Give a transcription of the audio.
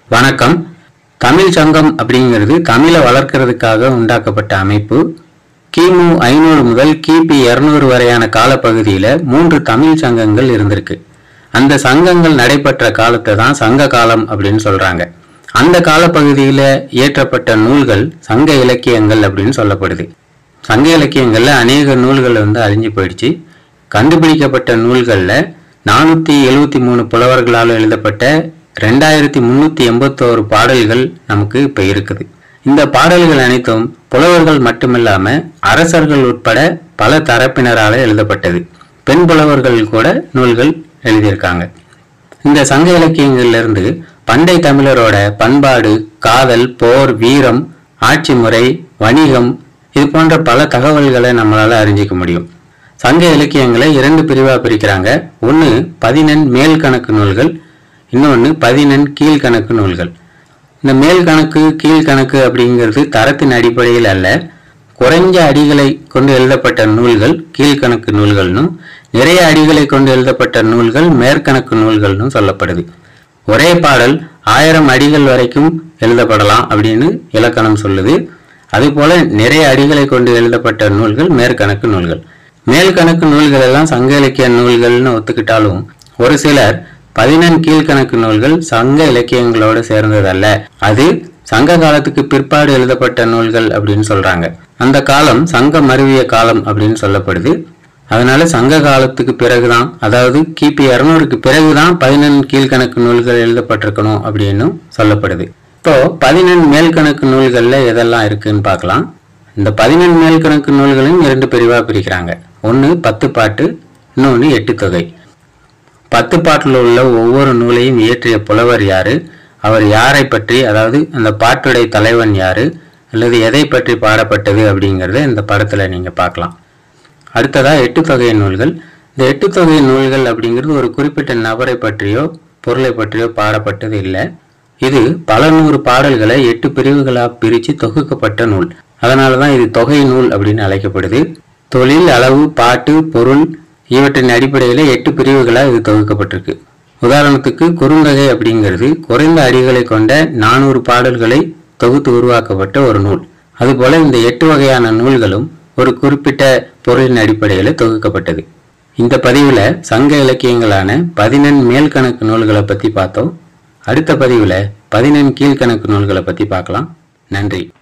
வணக்கம் தமிழ் சங்கம் அப்படிங்கிறது தமிழை வளர்க்கறதுக்காக உண்டாக்கப்பட்ட அமைப்பு கிமு ஐநூறு முதல் கிபி இருநூறு வரையான காலப்பகுதியில் மூன்று தமிழ் சங்கங்கள் இருந்திருக்கு அந்த சங்கங்கள் நடைபெற்ற காலத்தை தான் சங்க காலம் அப்படின்னு சொல்றாங்க அந்த காலப்பகுதியில் இயற்றப்பட்ட நூல்கள் சங்க இலக்கியங்கள் அப்படின்னு சொல்லப்படுது சங்க இலக்கியங்கள்ல அநேக நூல்கள் வந்து அழிஞ்சு போயிடுச்சு கண்டுபிடிக்கப்பட்ட நூல்கள்ல நானூத்தி எழுவத்தி மூணு புலவர்களால் எழுதப்பட்ட ரெண்டாயிரத்தி முன்னூத்தி எண்பத்தோரு பாடல்கள் நமக்கு இப்ப இருக்குது இந்த பாடல்கள் அனைத்தும் புலவர்கள் மட்டுமில்லாம அரசர்கள் உட்பட பல தரப்பினரால எழுதப்பட்டது பெண் புலவர்கள் கூட நூல்கள் எழுதியிருக்காங்க இந்த சங்க இலக்கியங்கள்ல இருந்து பண்டை தமிழரோட பண்பாடு காதல் போர் வீரம் ஆட்சி முறை வணிகம் இது போன்ற பல தகவல்களை நம்மளால அறிஞ்சிக்க முடியும் சங்க இலக்கியங்களை இரண்டு பிரிவா பிரிக்கிறாங்க ஒன்று பதினெண் மேல் கணக்கு நூல்கள் இன்னொன்று பதினெண் கீழ்கணக்கு நூல்கள் இந்த மேல் கணக்கு கீழ்கணக்கு அப்படிங்கிறது தரத்தின் அடிப்படையில் அல்ல குறைஞ்ச அடிகளை கொண்டு எழுதப்பட்ட நூல்கள் கீழ்கணக்கு நூல்கள்னும் நிறைய அடிகளை கொண்டு எழுதப்பட்ட நூல்கள் மேற்கணக்கு நூல்கள்னு சொல்லப்படுது ஒரே பாடல் ஆயிரம் அடிகள் வரைக்கும் எழுதப்படலாம் அப்படின்னு இலக்கணம் சொல்லுது அதுபோல நிறைய அடிகளை கொண்டு எழுதப்பட்ட நூல்கள் மேற்கணக்கு நூல்கள் மேல்கணக்கு நூல்கள் எல்லாம் சங்க இலக்கிய நூல்கள்னு ஒத்துக்கிட்டாலும் ஒரு சிலர் பதினெண் கீழ்கணக்கு நூல்கள் சங்க இலக்கியங்களோடு சேர்ந்ததல்ல அது சங்க காலத்துக்கு பிற்பாடு எழுதப்பட்ட நூல்கள் அப்படின்னு சொல்றாங்க அந்த காலம் சங்க மருவிய காலம் அப்படின்னு சொல்லப்படுது அதனால சங்க காலத்துக்கு பிறகுதான் அதாவது கிபி இருநூறுக்கு பிறகுதான் பதினெண் கீழ்கணக்கு நூல்கள் எழுதப்பட்டிருக்கணும் அப்படின்னும் சொல்லப்படுது இப்போ பதினெண் மேல்கணக்கு நூல்கள்ல எதெல்லாம் இருக்குன்னு பார்க்கலாம் இந்த பதினெண் மேல்கணக்கு நூல்களையும் இரண்டு பிரிவா பிரிக்கிறாங்க ஒன்று பத்து பாட்டு இன்னொன்று எட்டு தொகை பத்து பாட்டில் உள்ள ஒவ்வொரு நூலையும் இயற்றிய புலவர் யாரு அவர் யாரை பற்றி அதாவது அந்த பாட்டுடைய தலைவன் யாரு அல்லது எதை பற்றி பாடப்பட்டது அப்படிங்கறத இந்த படத்துல நீங்க பார்க்கலாம் அடுத்ததா எட்டு தொகை நூல்கள் இந்த எட்டு தொகை நூல்கள் அப்படிங்கிறது ஒரு குறிப்பிட்ட நபரை பற்றியோ பொருளை பற்றியோ பாடப்பட்டது இல்லை இது பல நூறு பாடல்களை எட்டு பிரிவுகளா பிரித்து தொகுக்கப்பட்ட நூல் அதனால தான் இது தொகை நூல் அப்படின்னு அழைக்கப்படுது தொழில் அளவு பாட்டு பொருள் இவற்றின் அடிப்படையில் எட்டு பிரிவுகளா இது தொகுக்கப்பட்டிருக்கு உதாரணத்துக்கு குறுந்தொகை அப்படிங்கிறது குறைந்த அடிகளை கொண்ட நானூறு பாடல்களை தொகுத்து உருவாக்கப்பட்ட ஒரு நூல் அதுபோல இந்த எட்டு வகையான நூல்களும் ஒரு குறிப்பிட்ட பொருளின் அடிப்படையில் தொகுக்கப்பட்டது இந்த பதிவில் சங்க இலக்கியங்களான பதினெண் மேல்கணக்கு நூல்களை பற்றி பார்த்தோம் அடுத்த பதிவில் பதினெண் கீழ்கணக்கு நூல்களை பற்றி பார்க்கலாம் நன்றி